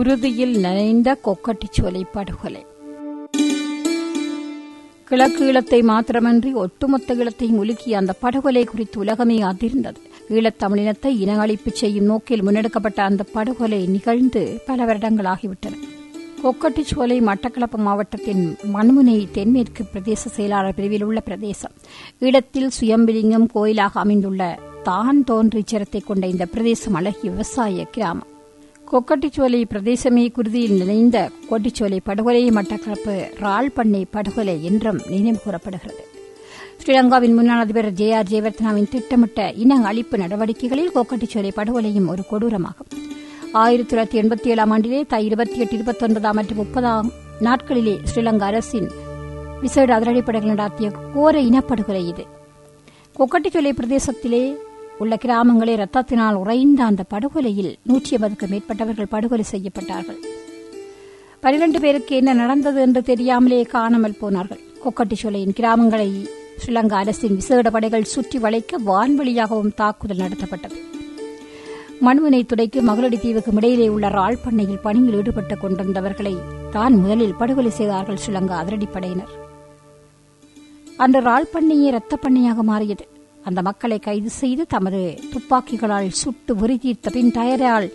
குருதியில் நனைந்த கொக்கட்டிச்சோலை படுகொலை கிழக்கு ஈழத்தை மாத்திரமன்றி ஒட்டுமொத்த ஈழத்தையும் உலுக்கிய அந்த படுகொலை குறித்து உலகமே அதிர்ந்தது ஈழத்தமிழினத்தை இன அழிப்பு செய்யும் நோக்கில் முன்னெடுக்கப்பட்ட அந்த படுகொலை நிகழ்ந்து பல வருடங்களாகிவிட்டன கொக்கட்டிச்சோலை மட்டக்களப்பு மாவட்டத்தின் மண்முனை தென்மேற்கு பிரதேச செயலாளர் பிரிவில் உள்ள பிரதேசம் ஈழத்தில் சுயம்பிலிங்கம் கோயிலாக அமைந்துள்ள தான் தோன்றிச்சரத்தை கொண்ட இந்த பிரதேசம் அழகிய விவசாய கிராமம் கொக்கட்டிச்சோலை பிரதேசமே குருதியில் நினைந்த கொட்டிச்சோலை படுகொலை மட்டக்களப்பு ராள் பண்ணை படுகொலை என்றும் நினைவு கூறப்படுகிறது ஸ்ரீலங்காவின் முன்னாள் அதிபர் ஜே ஆர் ஜெயவர்த்தனாவின் திட்டமிட்ட இன அழிப்பு நடவடிக்கைகளில் கொக்கட்டிச்சோலை படுகொலையும் ஒரு கொடூரமாகும் ஆயிரத்தி தொள்ளாயிரத்தி எண்பத்தி ஏழாம் ஆண்டிலே தை இருபத்தி எட்டு இருபத்தி ஒன்பதாம் மற்றும் முப்பதாம் நாட்களிலே ஸ்ரீலங்கா அரசின் விசேட அதிரடிப்படைகள் நடாத்திய கோர இனப்படுகொலை இது கொக்கட்டிச்சோலை பிரதேசத்திலே உள்ள கிராமங்களே ரத்தத்தினால் உறைந்த அந்த படுகொலையில் நூற்றி ஐம்பதுக்கும் மேற்பட்டவர்கள் படுகொலை செய்யப்பட்டார்கள் பனிரெண்டு பேருக்கு என்ன நடந்தது என்று தெரியாமலே காணாமல் போனார்கள் கொக்கட்டிச்சோலையின் கிராமங்களை ஸ்ரீலங்கா அரசின் விசேட படைகள் சுற்றி வளைக்க வான்வழியாகவும் தாக்குதல் நடத்தப்பட்டது மண்முனை துறைக்கு மகளடி தீவுக்கும் இடையிலே உள்ள ராள் பண்ணையில் பணியில் ஈடுபட்டுக் கொண்டிருந்தவர்களை தான் முதலில் படுகொலை செய்தார்கள் ஸ்ரீலங்கா அதிரடிப்படையினர் அன்று ராள் பண்ணையே இரத்த பண்ணையாக மாறியது அந்த மக்களை கைது செய்து தமது துப்பாக்கிகளால் சுட்டு வெறி தீர்த்த பின் டயரால்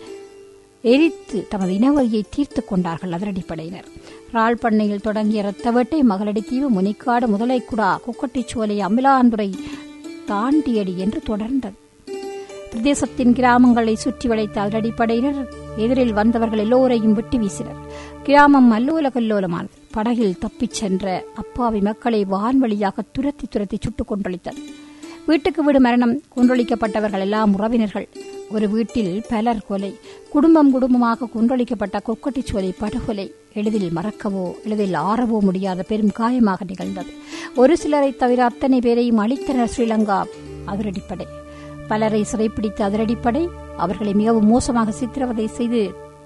எரித்து தமது இனவரியை தீர்த்துக் கொண்டார்கள் அதிரடிப்படையினர் ராள் பண்ணையில் தொடங்கிய இரத்த வேட்டை மகளடித்தீவு முனிக்காடு முதலைக்குடா குக்கட்டிச்சோலை அமிலாந்துறை தாண்டியடி என்று தொடர்ந்தது பிரதேசத்தின் கிராமங்களை சுற்றி வளைத்த அதிரடிப்படையினர் எதிரில் வந்தவர்கள் எல்லோரையும் வெட்டி வீசினர் கிராமம் அல்லோல கல்லோலமானது படகில் தப்பிச் சென்ற அப்பாவி மக்களை வான்வழியாக துரத்தி துரத்தி சுட்டுக் கொன்றளித்தது வீட்டுக்கு வீடு மரணம் கொன்றொழிக்கப்பட்டவர்கள் எல்லாம் உறவினர்கள் ஒரு வீட்டில் பலர் கொலை குடும்பம் குடும்பமாக கொன்றொழிக்கப்பட்ட கொக்கட்டிச்சோலை படுகொலை எளிதில் மறக்கவோ எளிதில் ஆறவோ முடியாத பெரும் காயமாக நிகழ்ந்தது ஒரு சிலரை தவிர அத்தனை பேரையும் அளித்தனர் ஸ்ரீலங்கா அதிரடிப்படை பலரை சிறைப்பிடித்த அதிரடிப்படை அவர்களை மிகவும் மோசமாக சித்திரவதை செய்து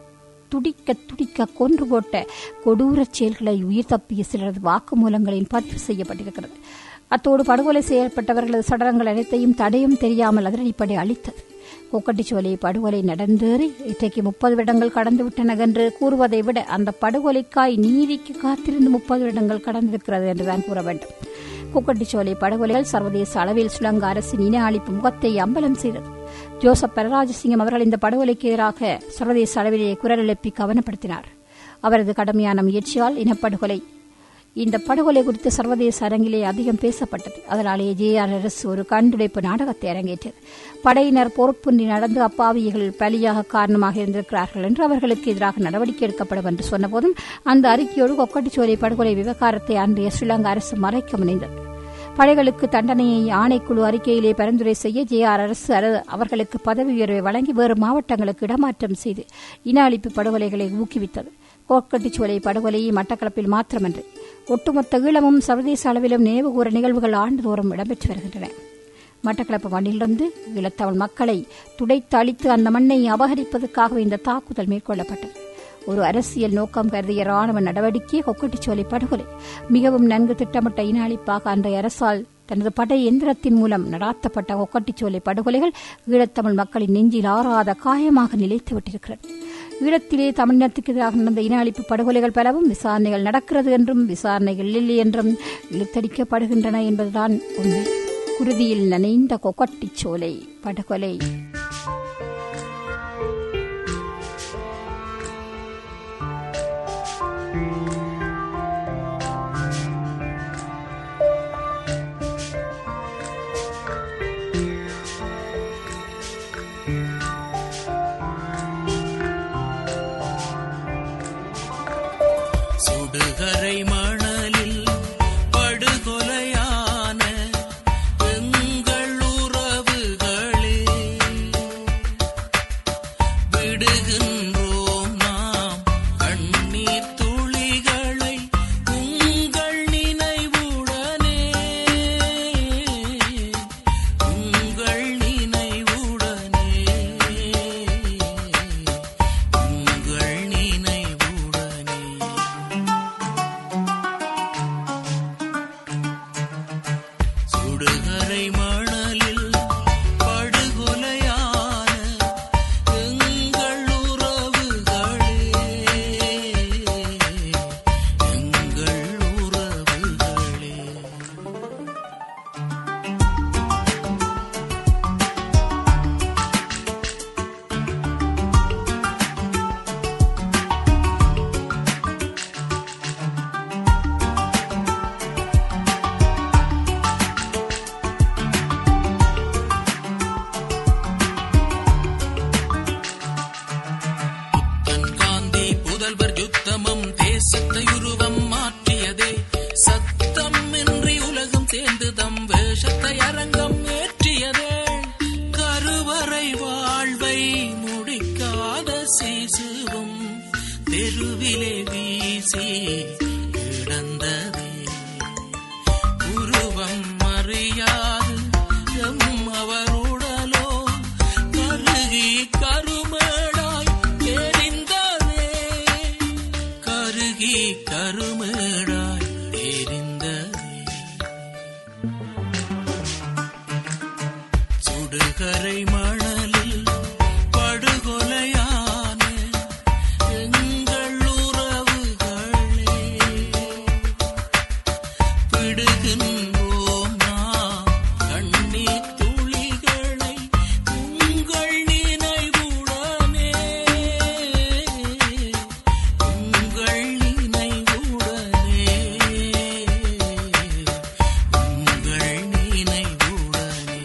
துடிக்க துடிக்க கொன்று போட்ட கொடூரச் செயல்களை உயிர் தப்பிய சிலரது வாக்குமூலங்களில் பதிவு செய்யப்பட்டிருக்கிறது அத்தோடு படுகொலை செய்யப்பட்டவர்களது சடலங்கள் அனைத்தையும் தடையும் தெரியாமல் அதிரடிப்படை அளித்தது கொக்கட்டிச்சோலை படுகொலை நடந்தேறி இன்றைக்கு முப்பது வருடங்கள் கடந்துவிட்டன என்று கூறுவதை விட அந்த படுகொலைக்காய் நீதிக்கு காத்திருந்து முப்பது வருடங்கள் கடந்திருக்கிறது என்றுதான் கூற வேண்டும் கொக்கட்டிச்சோலை படுகொலைகள் சர்வதேச அளவில் ஸ்ரீலங்கா அரசின் இன அழிப்பு முகத்தை அம்பலம் செய்தது ஜோசப் பரராஜசிங்கம் அவர்கள் இந்த படுகொலைக்கு எதிராக சர்வதேச அளவிலே குரல் எழுப்பி கவனப்படுத்தினார் அவரது கடுமையான முயற்சியால் இனப்படுகொலை இந்த படுகொலை குறித்து சர்வதேச அரங்கிலே அதிகம் பேசப்பட்டது அதனாலேயே ஜே ஆர் அரசு ஒரு கண்டுடைப்பு நாடகத்தை அரங்கேற்றது படையினர் பொறுப்பின்றி நடந்து அப்பாவிகள் பலியாக காரணமாக இருந்திருக்கிறார்கள் என்று அவர்களுக்கு எதிராக நடவடிக்கை எடுக்கப்படும் என்று சொன்னபோதும் அந்த அறிக்கையோடு கொக்கட்டிச்சோலை படுகொலை விவகாரத்தை அன்றைய ஸ்ரீலங்கா அரசு மறைக்க முனைந்தது படைகளுக்கு தண்டனையை ஆணைக்குழு அறிக்கையிலே பரிந்துரை செய்ய ஜே ஆர் அரசு அவர்களுக்கு பதவி உயர்வை வழங்கி வேறு மாவட்டங்களுக்கு இடமாற்றம் செய்து இன அழிப்பு படுகொலைகளை ஊக்குவித்தது கோக்கட்டிச்சுவலை படுகொலையை மட்டக்களப்பில் மாத்திரமன்றி ஒட்டுமொத்த ஈழமும் சர்வதேச அளவிலும் நினைவுகூர நிகழ்வுகள் ஆண்டுதோறும் இடம்பெற்று வருகின்றன மட்டக்களப்பு மண்ணிலிருந்து ஈழத்தமிழ் மக்களை துடைத்து அழித்து அந்த மண்ணை அபகரிப்பதற்காக இந்த தாக்குதல் மேற்கொள்ளப்பட்டது ஒரு அரசியல் நோக்கம் கருதிய ராணுவ நடவடிக்கை கொக்கட்டிச்சோலை படுகொலை மிகவும் நன்கு திட்டமிட்ட இன அழிப்பாக அன்றைய அரசால் தனது படை எந்திரத்தின் மூலம் நடாத்தப்பட்ட கொக்கட்டிச்சோலை படுகொலைகள் ஈழத்தமிழ் மக்களின் நெஞ்சில் ஆறாத காயமாக நிலைத்து விட்டிருக்கிறது ஈழத்திலே தமிழினத்துக்கு எதிராக நடந்த இன அழிப்பு படுகொலைகள் பலவும் விசாரணைகள் நடக்கிறது என்றும் விசாரணைகள் இல்லை என்றும் இழுத்தடிக்கப்படுகின்றன என்பதுதான் உண்மை குருதியில் நனைந்த கொக்கட்டிச்சோலை படுகொலை சுடுகரை மணலில் படுகொலையான எங்கள் உறவுகளே விடுகின்றோம் நாம் கண்ணீர் துளிகளை உங்கள் நினைவுடனே உங்கள் நினைவுடனே உங்கள் நினைவுடனே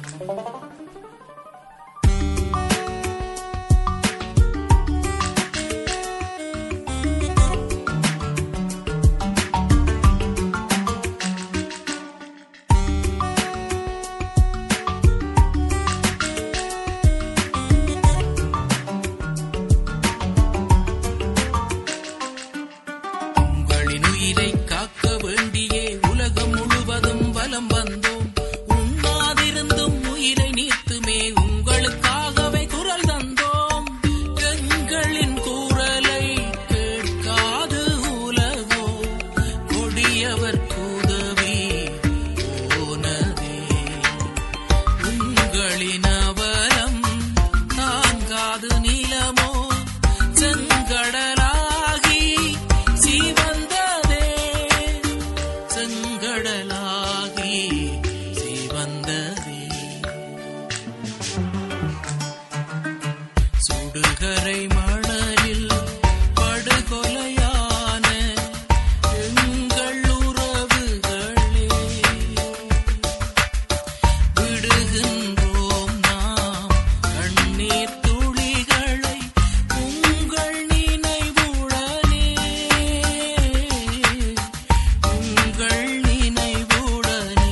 உங்களின் உயிரை காக்க வேண்டியே உலகம் முழுவதும் வலம் வந்தோம் உண்ணாதிருந்தும் உயிரை நீத்துமே உங்களுக்காகவே குரல் தந்தோம் எங்களின் குரலை கேட்காது உலகோ கொடியவர் உதவி போனதே உங்களின் அவலம் தாங்காது நிலமோ செங்கடலாகி சிவந்ததே செங்கடலாகி சிவந்ததே சுடுகரை மணலில் படுகொலையான எங்கள் உறவுகளே விடுகின்றோம் நாம் கண்ணீர் துளிகளை உங்கள் நினைவுடனே உங்கள் நினைவுடனே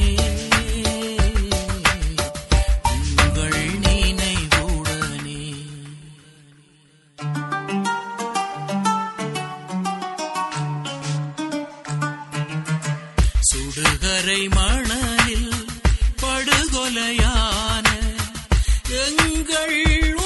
உங்கள் நினைவுடனே சுடுகரை மணலில் படுகொலையான எங்கள்